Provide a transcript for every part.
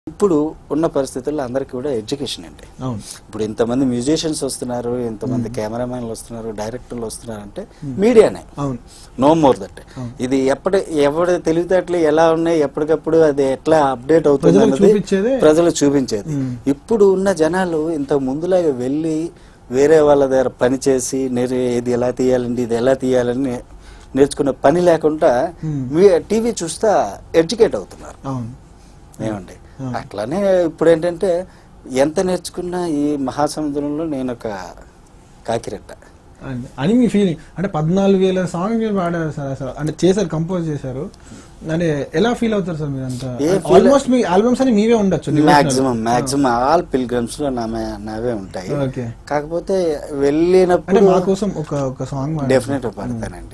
ఇప్పుడు ఉన్న పరిస్థితుల్లో అందరికీ కూడా ఎడ్యుకేషన్ అండి అవును ఇప్పుడు ఇంతమంది మ్యూజిషియన్స్ వస్తున్నారు ఇంతమంది కెమెరామెన్లు వస్తున్నారు డైరెక్టర్లు వస్తున్నారు అంటే మీడియానే అవును నో మోర్ దట్ అవును. ఇది ఎప్పటి ఎవరి తెలివితేటలు ఎలా ఉన్నాయి ఎప్పటికప్పుడు అది ఎట్లా అప్డేట్ అవుతుంది ప్రజలకు అన్నది చూపించేదే. ప్రజలు చూపించేది మ్మ్. ఇప్పుడు ఉన్న జనాలు ఇంత ముందులాగా వెళ్ళి వేరే వాళ్ళ దగ్గర పని చేసి నేరు ఇది ఎలా తీయాలండి ఇది ఎలా తీయాలని నే- నేర్చుకునే పని లేకుండా మ్మ్. మీ టీవీ చూస్తా ఎడ్యుకేట్ అవుతున్నారు అవును ఏమండి ఆ. అట్లానే ఇప్పుడు ఏంటంటే ఎంత నేర్చుకున్నా ఈ మహాసముద్రంలో నేను ఒక కాకిరెట్ట అండి. అని మీ ఫీలింగ్ అంటే పద్నాలుగు వేల సాంగ్ మీరు పాడారు సార్ అసలు అంటే చేశారు కంపోజ్ చేశారు అంటే ఎలా ఫీల్ అవుతారు సార్ మీరు అంతా ఏ feel- ఆల్మోస్ట్ మీ ఆల్బమ్స్ అని మీవే ఉండొచ్చు మాక్సిమం మాక్సిమం ఆల్ పిల్గ్రమ్స్ లో నామే నావే ఉంటాయి ఓకే కాకపోతే అంటే వెళ్ళినప్పుడు మా కోసం ఒక ఒక సాంగ్ డెఫినెట్ పాడతానండి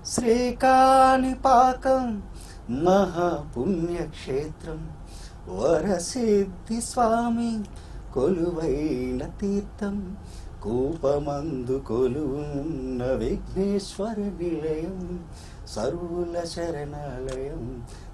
శ్రీకాళిపాకం మహాపుణ్యక్షేత్రం వరసిద్ధి స్వామి కొలువైన తీర్థం కూపమందు కొలువున్న విఘ్నేశ్వర నిలయం సర్వుల శరణాలయం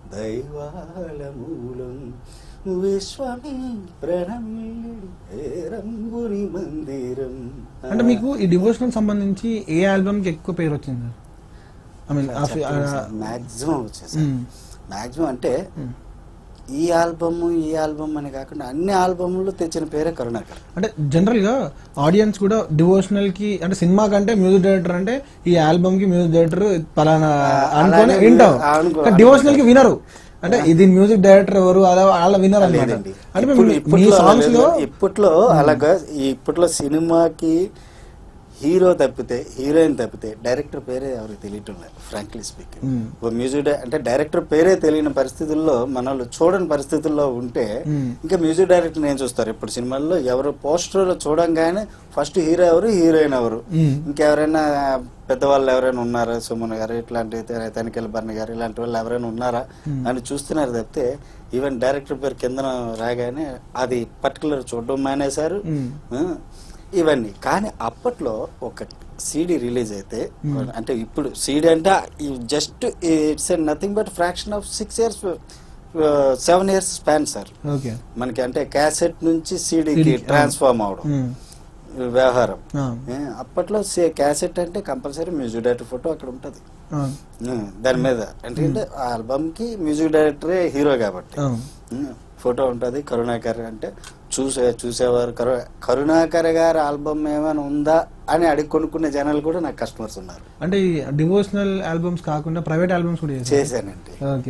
దైవాల మూలం విశ్వమి ప్రణమిల్లి రంగుని మందిరం అంటే మీకు ఈ డివోషనల్ సంబంధించి ఏ ఆల్బమ్ కి ఎక్కువ పేరు వచ్చింది ఐ మీన్ మాక్సిమం వచ్చేసాయి మాక్సిమం అంటే ఈ ఆల్బమ్ ఈ ఆల్బమ్ అని కాకుండా అన్ని ఆల్బమ్లు తెచ్చిన పేరే కరుణాకర్ అంటే జనరల్ గా ఆడియన్స్ కూడా డివోషనల్ కి అంటే సినిమా కంటే మ్యూజిక్ డైరెక్టర్ అంటే ఈ ఆల్బమ్ కి మ్యూజిక్ డైరెక్టర్ పలానా అనుకొని అలానే వింటాం అనుకో- డివోషనల్ కి వినరు అంటే ఇది మ్యూజిక్ డైరెక్టర్ ఎవరు అలా వాళ్ళ వినరు అనమాట లేదండి అంటే ఇప్పుడు- మీ- మీ ఇప్పట్లో సాంగ్స్ లో అలా- ఇప్పట్లో అలాగా ఈ ఇప్పట్లో సినిమాకి హీరో తప్పితే హీరోయిన్ తప్పితే డైరెక్టర్ పేరే ఎవరికి తెలియటం లేదు ఫ్రాంక్లీ స్పీకింగ్ మ్మ్. ఒక మ్యూజిక్ డై- అంటే డైరెక్టర్ పేరే తెలియని పరిస్థితుల్లో మనల్ని చూడని పరిస్థితుల్లో ఉంటే మ్మ్. ఇంకా మ్యూజిక్ డైరెక్టర్ నేను చూస్తారు ఇప్పుడు సినిమాల్లో ఎవరు పోస్టర్ చూడంగానే ఫస్ట్ హీరో ఎవరు హీరోయిన్ ఎవరు మ్మ్. ఇంకెవరైనా పెద్దవాళ్ళు ఎవరైనా ఉన్నారా సుమన్ గారు ఇట్లాంటి త- తనికెళ్ళ భరణి గారు ఇలాంటి వాళ్ళు ఎవరైనా ఉన్నారా మ్మ్. అని చూస్తున్నారు తప్పితే ఈవెన్ డైరెక్టర్ పేరు కింద రాగానే అది పర్టికులర్ చూడడం మానేశారు మ్మ్. ఆ, ఇవన్నీ కానీ అప్పట్లో ఒక సీడీ రిలీజ్ అయితే మ్మ్. అంటే ఇప్పుడు సీడీ అంటే just it's nothing but fraction of six years seven years span sir okay మనకి అంటే క్యాసెట్ నుంచి సీడీకి CD, ఆ. ట్రాన్స్ఫార్మ్ అవడం మ్మ్. వ్యవహారం ఆ. ఏ, అప్పట్లో సే- క్యాసెట్ అంటే కంపల్సరీ మ్యూజిక్ డైరెక్టర్ ఫోటో అక్కడ ఉంటుంది ఆ. దాని మీద ఎందుకంటే ఆ ఆల్బమ్ కి మ్యూజిక్ డైరెక్టరే హీరో కాబట్టి ఆ. ఉమ్, ఫోటో ఉంటుంది కరుణాకర్ అంటే చూసే చూసేవారు కరు కరుణాకర్ గారి ఆల్బమ్ ఏమైనా ఉందా అని అడిగి కొనుక్కునే జనాలు కూడా నాకు కస్టమర్స్ ఉన్నారు అంటే ఈ డివోషనల్ ఆల్బమ్స్ కాకుండా ప్రైవేట్ ఆల్బమ్స్ కూడా చేశారు చేశానండి ఓకే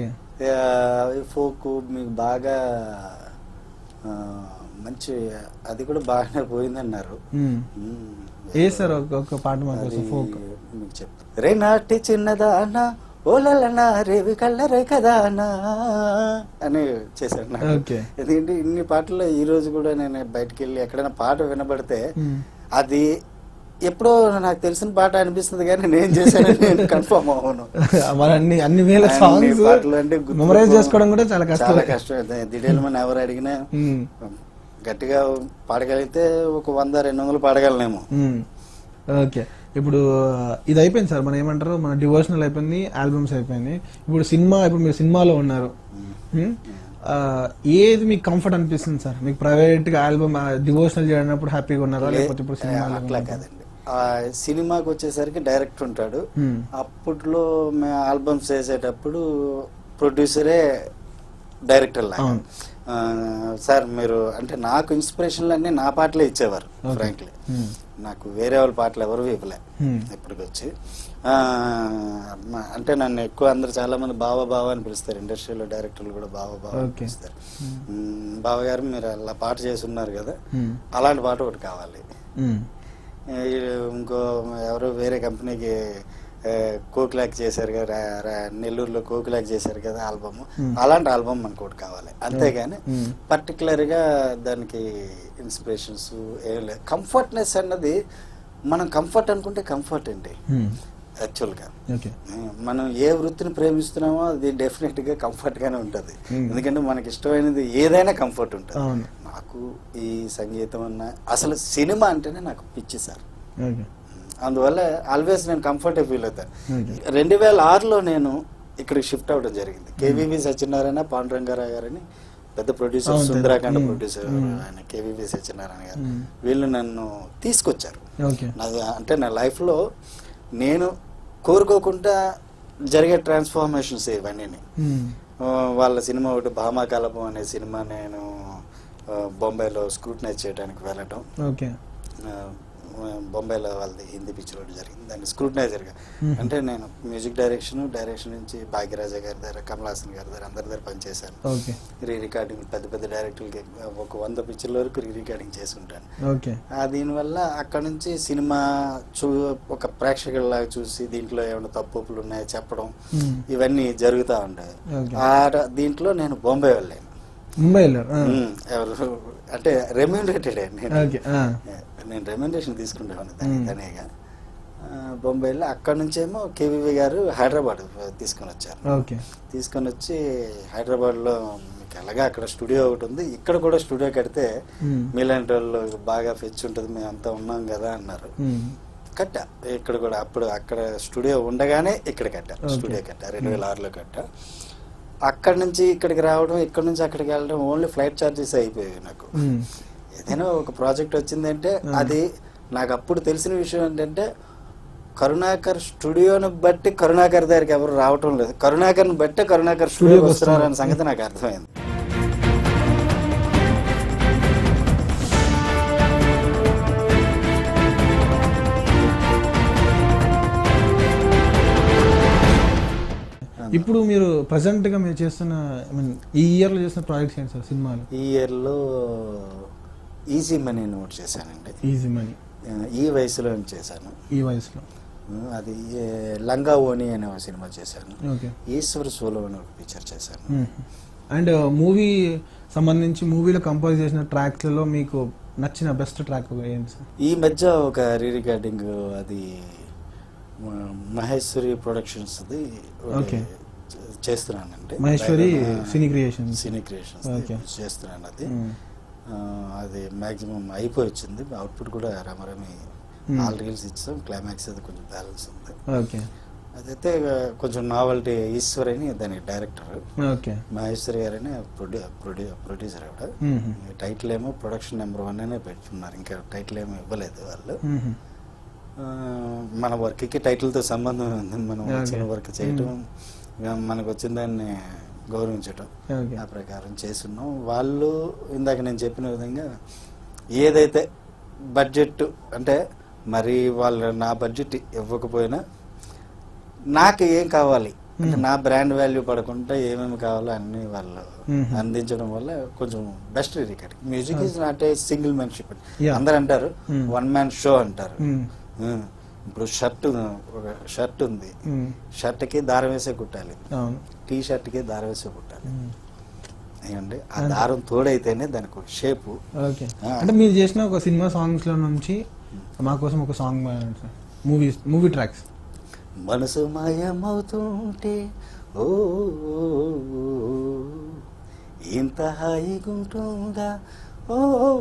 ఫోక్ మీకు బాగా ఆ, మంచి అది కూడా బాగానే పోయిందన్నారు మ్మ్. ఉమ్, ఏ సార్ ఒక ఒక పాట మా అది కోసం ఫోక్ మీకు చెప్తా రే నాటి చిన్నదానా ఓలలనా రేవి కళ్ళరే కదానా అని చేశాను నాకు. ఓకే. ఎందుకంటే ఇన్ని పాటల్లో ఈ రోజు కూడా నేను బయటికి వెళ్ళి ఎక్కడైనా పాట వినబడితే మ్మ్. అది ఎప్పుడో నాకు తెలిసిన పాట అనిపిస్తుంది కానీ నేను చేశానని నేను కన్ఫర్మ్ అవ్వను మరి అన్ని అన్ని వేల అన్ని సాంగ్స్ పాటలు అంటే గుర్తు మెమరైజ్ చేసుకోవడం కూడా చాలా కష్టం చాలా కష్టం దిడేలు మనం ఎవరు అడిగినా మ్మ్. గట్టిగా పాడగలిగితే ఒక వంద రెండు వందలు పాడగలనేమో మ్మ్. ఓకే ఇప్పుడు ఆ, ఇది అయిపోయింది సార్ మనం ఏమంటారు మన డివోషనల్ అయిపోయింది ఆల్బమ్స్ అయిపోయింది ఇప్పుడు సినిమా ఇప్పుడు మీరు సినిమాలో ఉన్నారు మ్మ్? ఆ, ఏది మీకు కంఫర్ట్ అనిపిస్తుంది సార్ మీకు ప్రైవేట్ గా ఆల్బమ్ డివోషనల్ చేయనప్పుడు హ్యాపీగా ఉన్నారా లేకపోతే ఇప్పుడు లే- సినిమాలో అట్లా కాదండి ఆ సినిమాకి వచ్చేసరికి డైరెక్టర్ ఉంటాడు మ్మ్. అప్పట్లో మేము ఆల్బమ్స్ చేసేటప్పుడు ప్రొడ్యూసరే డైరెక్టర్ లాగా అవును. ఆ, సార్ మీరు అంటే నాకు ఇన్స్పిరేషన్లు అన్నీ నా పాటలే ఇచ్చేవారు Okay. ఫ్రాంక్లీ మ్మ్. నాకు వేరే వాళ్ళ పాటలు ఎవరు ఇవ్వలే మ్మ్. ఇప్పటికి వచ్చి ఆ, మ- అంటే నన్ను ఎక్కువ అందరు చాలా మంది బావ బావ అని పిలుస్తారు ఇండస్ట్రీలో డైరెక్టర్లు కూడా బావ బావ అని Okay. పిలుస్తారు మ్, బావ గారు మీరు అలా పాట చేసి ఉన్నారు కదా మ్మ్. అలాంటి పాట ఒకటి కావాలి మ్మ్. ఈ ఇంకో ఎవరో వేరే కంపెనీకి ఆ, కోకిలాక్ చేశారు కదా రా- రా- నెల్లూరులో కోకిలాక్ చేశారు కదా ఆల్బమ్ Hmm. అలాంటి ఆల్బమ్ మనకు ఒకటి కావాలి అంతేగాని Hmm. పర్టికులర్ గా దానికి ఇన్స్పిరేషన్స్ ఏం లేదు కంఫర్ట్నెస్ అన్నది మనం కంఫర్ట్ అనుకుంటే కంఫర్ట్ అండి మ్మ్. యాక్చువల్ గా ఓకే మనం ఏ వృత్తిని ప్రేమిస్తున్నామో అది డెఫినెట్ గా కంఫర్ట్ గానే ఉంటది Hmm. ఎందుకంటే మనకి ఇష్టమైనది ఏదైనా కంఫర్ట్ ఉంటుంది అవును నాకు ఈ సంగీతం అన్న అసలు సినిమా అంటేనే నాకు పిచ్చి సార్ ఓకే అందువల్ల ఆల్వేస్ నేను కంఫర్ట్ ఫీల్ అవుతాను Okay. రెండు వేల ఆరులో నేను ఇక్కడికి షిఫ్ట్ అవ్వడం జరిగింది కేవీవి సత్యనారాయణ పాండురంగారావు గారని పెద్ద ప్రొడ్యూసర్ అవును, సుందరాఖండ మ్మ్. ప్రొడ్యూసర్ మ్మ్. ఆయన కేవీవి సత్యనారాయణ గారు మ్మ్. వీళ్ళు నన్ను తీసుకొచ్చారు ఓకే నాది అంటే నా లైఫ్లో నేను కోరుకోకుండా జరిగే ట్రాన్స్ఫార్మేషన్స్ ఇవన్నీ మ్మ్. వాళ్ళ సినిమా ఒకటి భామాకలపం అనే సినిమా నేను ఆ, బొంబాయిలో స్క్రూటనైజ్ చేయడానికి వెళ్ళటం ఓకే ఆ, బొంబాయిలో వాళ్ళది హిందీ పిక్చర్ ఒకటి జరిగింది దాన్ని స్క్రూటనైజర్గా మ్మ్. అంటే నేను మ్యూజిక్ డైరెక్షన్ డైరెక్షన్ నుంచి భాగ్యరాజ గారి దగ్గర కమల్ హాసన్ గారి దగ్గర అందరి దగ్గర పనిచేశాను ఓకే రీ రికార్డింగ్ పెద్ద పెద్ద డైరెక్టర్లకి ఒక వంద పిక్చర్ల వరకు రీ రికార్డింగ్ చేసుకుంటాను ఓకే ఆ దీనివల్ల అక్కడ నుంచి సినిమా చూ ఒక ప్రేక్షకుల్లాగా చూసి దీంట్లో ఏమైనా తప్పులు ఉన్నాయో చెప్పడం మ్మ్. ఇవన్నీ జరుగుతూ ఉంటాయి ఓకే. ఆ ర- దీంట్లో నేను బొంబాయి వెళ్ళాను ముంబై వెళ్ళారు ఆ. ఉమ్, ఎవరు అంటే రెమ్యూనరేటెడ్ నేను ఓకే ఆ. నేను రెమ్యూనరేషన్ తీసుకుంటాను దాని మ్మ్. తనేగా ఆ, బొంబాయిలో అక్కడ నుంచేమో కేవీవి గారు హైదరాబాద్ తీసుకొని వచ్చారు ఓకే తీసుకొని వచ్చి హైదరాబాద్లో మీకు ఎలాగా అక్కడ స్టూడియో ఒకటి ఉంది ఇక్కడ కూడా స్టూడియో కడితే మ్మ్. మీలాంటి వాళ్ళు బాగా ఫెచ్ ఉంటుంది మేము అంతా ఉన్నాం కదా అన్నారు మ్మ్. కట్టా ఇక్కడ కూడా అప్పుడు అక్కడ స్టూడియో ఉండగానే ఇక్కడ కట్టా Okay. స్టూడియో కట్టా రెండు వేల ఆరులో కట్టా అక్కడ నుంచి ఇక్కడికి రావడం ఇక్కడ నుంచి అక్కడికి వెళ్ళడం ఓన్లీ ఫ్లైట్ ఛార్జెస్ అయిపోయాయి నాకు మ్మ్. ఏదైనా ఒక ప్రాజెక్ట్ వచ్చిందంటే Hmm. అది నాకు అప్పుడు తెలిసిన విషయం ఏంటంటే కరుణాకర్ స్టూడియోని బట్టి కరుణాకర్ దగ్గరికి ఎవరు రావటం లేదు కరుణాకర్ని బట్టే కరుణాకర్ స్టూడియోకి స్టూడియోకి వస్తున్నారు అనే వస్తున్నారు. సంగతి నాకు అర్థమైంది ఇప్పుడు మీరు ప్రజెంట్ గా మీరు చేస్తున్న I mean, ఈ ఇయర్ లో చేస్తున్న ప్రాజెక్ట్స్ ఏంటి సార్ సినిమాలు ఈ ఇయర్లో ఈజీ మనీ నోట్ చేశానండి ఈజీ మనీ ఆ, ఈ వయసులో చేశాను ఈ వయసులో అది ఏ, లంగా ఓని అనే ఒక సినిమా చేశాను ఓకే ఈశ్వర్ సోలో అనే ఒక పిక్చర్ చేశాను అండ్ మూవీ సంబంధించి మూవీలో కంపోజ్ చేసిన ట్రాక్స్లలో మీకు నచ్చిన బెస్ట్ ట్రాక్ ఏంటి సార్ ఈ మధ్య ఒక రీ రికార్డింగ్ అది మ- మహేశ్వరి ప్రొడక్షన్స్ Okay. చేస్తున్నానండి Maheshwari cine creation cine creations Okay. చేస్తున్నాను అది ఆ, అది మాక్సిమం అయిపోయి వచ్చింది అవుట్పుట్ కూడా రమరమి Hmm. ఆల్ రీల్స్ ఇచ్చాం క్లైమాక్స్ అది కొంచెం బ్యాలెన్స్ ఉంది ఓకే అదైతే కొంచెం నావల్టీ ఈశ్వర్ అని దాని డైరెక్టర్ ఓకే మహేశ్వరి గారని ప్రొడ్యూ ప్రొడ్యూ ప్రొడ్యూసర్ ఆవిడ ఈ టైటిల్ ఏమో ప్రొడక్షన్ నెంబర్ వన్ అనే పెట్టుకున్నారు ఇంకా టైటిల్ ఏమో ఇవ్వలేదు వాళ్ళు ఆ, మన వర్క్కి టైటిల్తో సంబంధం ఉంది మనం Okay. వచ్చిన వర్క్ చేయటం ఇక మనకు వచ్చిన దాన్ని గౌరవించటం ఓకే ఆ ప్రకారం చేస్తున్నాం వాళ్ళు ఇందాక నేను చెప్పిన విధంగా ఏదైతే బడ్జెట్ అంటే మరి వాళ్ళు నా బడ్జెట్ ఇవ్వకపోయినా నాకు ఏం కావాలి అంటే Hmm. నా బ్రాండ్ వాల్యూ పడకుండా ఏమేమి కావాలో అన్ని వాళ్ళు Hmm. అందించడం వల్ల కొంచెం best record music is not a single man ship Yeah. అందరు అంటారు Hmm. వన్ మ్యాన్ షో అంటారు Hmm. ఇప్పుడు షర్ట్ ఒక షర్ట్ ఉంది షర్ట్కి దారం వేసే కుట్టాలి అవును టీ షర్ట్కి దారం వేసే కుట్టాలి మ్మ్. ఏమండి ఆ దారం తోడైతేనే దానికి ఒక షేపు ఓకే ఆ. అంటే మీరు చేసిన ఒక సినిమా సాంగ్స్ లో నుంచి మా కోసం ఒక సాంగ్ పాడండి సార్ మూవీ మూవీ ట్రాక్స్ మనసు మాయమవుతుంటే ఓ ఇంత హాయిగుంటుందా ఓ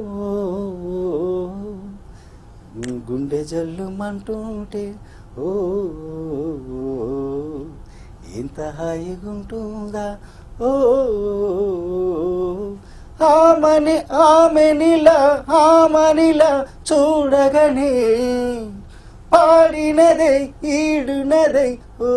గుండె జల్లుమంటుంటే ఓ ఇంత హాయిగుంటుందా ఓ ఆమని ఆమెనిలా ఆమనిలా చూడగనే పాడినదే ఈడునదే ఓ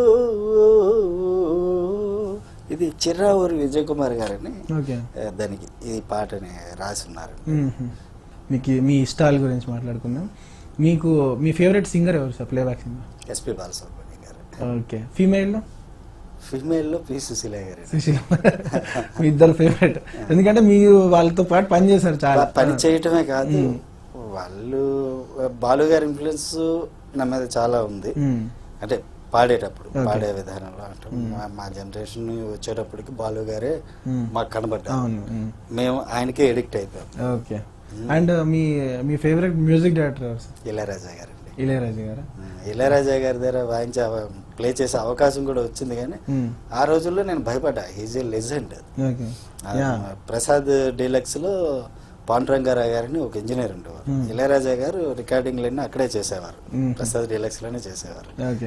ఇది చిర్రావూరి విజయ్ కుమార్ గారని ఓకే ఆ, దానికి ఈ పాటని రాసి ఉన్నారు మ్మ్. మీకు మీ ఇష్టాల గురించి మాట్లాడుకుందాం మీకు మీ ఫేవరెట్ సింగర్ ఎవరు sir playback singer SP Balasubrahmanyam garu okay ఫీమేల్లో ఫిమేల్లో పి సుశీల గారు సుశీల మీ ఇద్దరు ఫేవరెట్ ఎందుకంటే మీరు వాళ్ళతో పాటు పని చేశారు చాలా పని చేయటమే కాదు మ్మ్. వాళ్ళు బాలు గారి ఇన్ఫ్లుయెన్స్ నా మీద చాలా ఉంది మ్మ్. అంటే పాడేటప్పుడు Okay. పాడే విధానంలో అంటే మ్మ్. మా- మా జనరేషన్ వచ్చేటప్పటికి బాలు గారే మ్మ్. మాకు కనబడ్డారు అవును మ్మ్. మేము ఆయనకే ఎడిక్ట్ అయిపోయాం ఓకే మ్మ్. అండ్ మీ మీ ఫేవరెట్ మ్యూజిక్ డైరెక్టర్ ఎవరు సార్ ఇళయరాజా గారండి ఇళయరాజా గారు మ్మ్. ఇళయరాజా గారి దగ్గర వాయించే ప్లే చేసే అవకాశం కూడా వచ్చింది కానీ మ్మ్. ఆ రోజుల్లో నేను భయపడ్డా is a legend okay yeah Prasad deluxe లో పాండురంగారావు గారిని ఒక ఇంజనీర్ ఉండేవారు మ్మ్. ఇళయరాజా గారు రికార్డింగ్లన్నీ అక్కడే చేసేవారు మ్మ్. ప్రసాద్ డీలక్స్ లోనే చేసేవారు ఓకే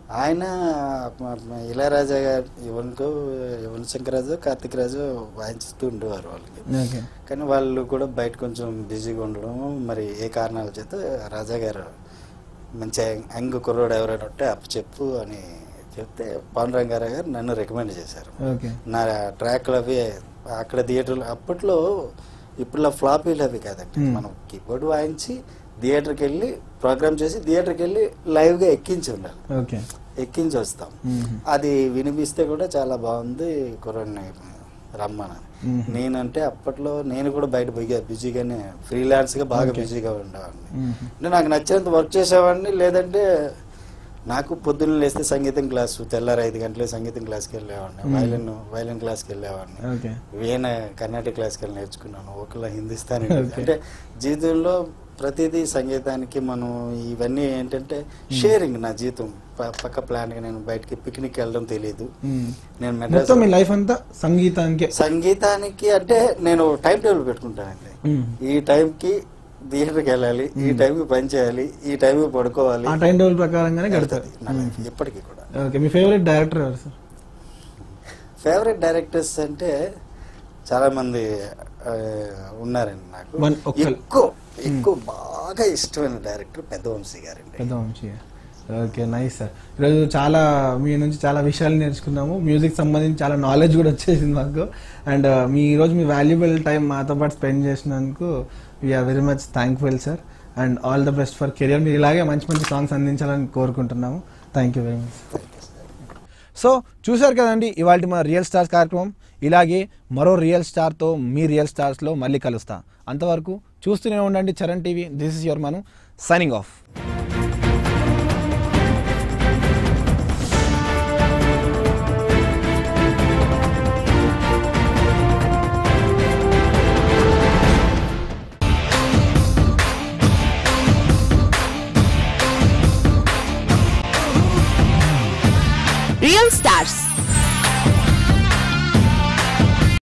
ఆయన మ- మ- ఇళయరాజా గారు యువన్కు యువన్ శంకర్ రాజు కార్తిక్ రాజు వాయించుతూ ఉండేవారు వాళ్ళకి ఓకే కానీ వాళ్ళు కూడా బయట కొంచెం బిజీగా ఉండడం మరి ఏ కారణాల చేత రాజా గారు మంచి యంగ్ కుర్రోడు ఎవరైనా ఉంటే అప్పు చెప్పు అని చెప్తే పవన్ రంగారావు గారు నన్ను రికమెండ్ చేశారు ఓకే నా ట్రాక్లు అవి అక్కడ థియేటర్లు అప్పట్లో ఇప్పుడు ఫ్లాపీలు అవి కాదండి Hmm. మనం కీబోర్డ్ వాయించి థియేటర్కి వెళ్ళి ప్రోగ్రామ్ చేసి థియేటర్కి వెళ్ళి లైవ్గా ఎక్కించి ఉండాలి ఓకే ఎక్కించి వస్తాం మ్మ్. అది వినిపిస్తే కూడా చాలా బాగుంది కుర్రాడిని రమ్మని మ్మ్. నేనంటే అప్పట్లో నేను కూడా బయట బిజీ బిజీగానే ఫ్రీలాన్స్ గా బాగా Okay. బిజీగా ఉండేవాడిని మ్మ్. అంటే నాకు నచ్చినంత వర్క్ చేసేవాడిని లేదంటే నాకు పొద్దున్న లేస్తే సంగీతం క్లాసు తెల్లారి ఐదు గంటలకు సంగీతం క్లాస్కి వెళ్ళేవాడిని మ్మ్. వైలిన్ వైలిన్ క్లాస్కి వెళ్ళేవాడిని ఓకే వీణ కర్ణాటక క్లాస్కి వెళ్ళి నేర్చుకున్నాను ఒకలా హిందుస్థానీ Okay. అంటే జీవితంలో ప్రతిదీ సంగీతానికి మనం ఇవన్నీ ఏంటంటే షేరింగ్ నా జీవితం ప- పక్క ప్లాన్గా నేను బయటికి పిక్నిక్ వెళ్ళడం తెలియదు మ్మ్. నేను మెడ్రాస్ మొత్తం మీ లైఫ్ అంతా సంగీతానికే సంగీతానికి అంటే నేను టైం టేబుల్ పెట్టుకుంటానండి మ్మ్. ఈ టైంకి థియేటర్కి వెళ్ళాలి ఈ మ్మ్. టైంకి పని చేయాలి ఈ టైంకి పడుకోవాలి ఆ టైం టేబుల్ ప్రకారంగానే గడతారు వెళ్తది నా లైఫ్ ఇప్పటికీ కూడా ఓకే మీ ఫేవరెట్ డైరెక్టర్ ఎవరు సార్ ఫేవరెట్ డైరెక్టర్స్ అంటే చాలా మంది ఆ, ఉన్నారండి నాకు One- ఒక్కరు. ఎక్కువ ఎక్కువ బాగా ఇష్టమైన డైరెక్టర్ పెద్దవంశీ గారండి పెద్ద వంశీ ఓకే నైస్ సార్ ఈరోజు చాలా మీ నుంచి చాలా విషయాలు నేర్చుకున్నాము మ్యూజిక్ సంబంధించి చాలా నాలెడ్జ్ కూడా వచ్చేసింది మాకు అండ్ మీ ఈరోజు మీ వాల్యుబుల్ టైం మాతో పాటు స్పెండ్ చేసినందుకు we're very much thankful sir and all the best for career మీరు ఇలాగే మంచి మంచి సాంగ్స్ అందించాలని కోరుకుంటున్నాము thank you very much so చూశారు కదండి ఇవాళ మా రియల్ స్టార్స్ కార్యక్రమం ఇలాగే మరో రియల్ స్టార్తో మీ రియల్ స్టార్స్లో మళ్ళీ కలుస్తా అంతవరకు చూస్తూనే ఉండండి Charan TV this is your Manu signing off Real Stars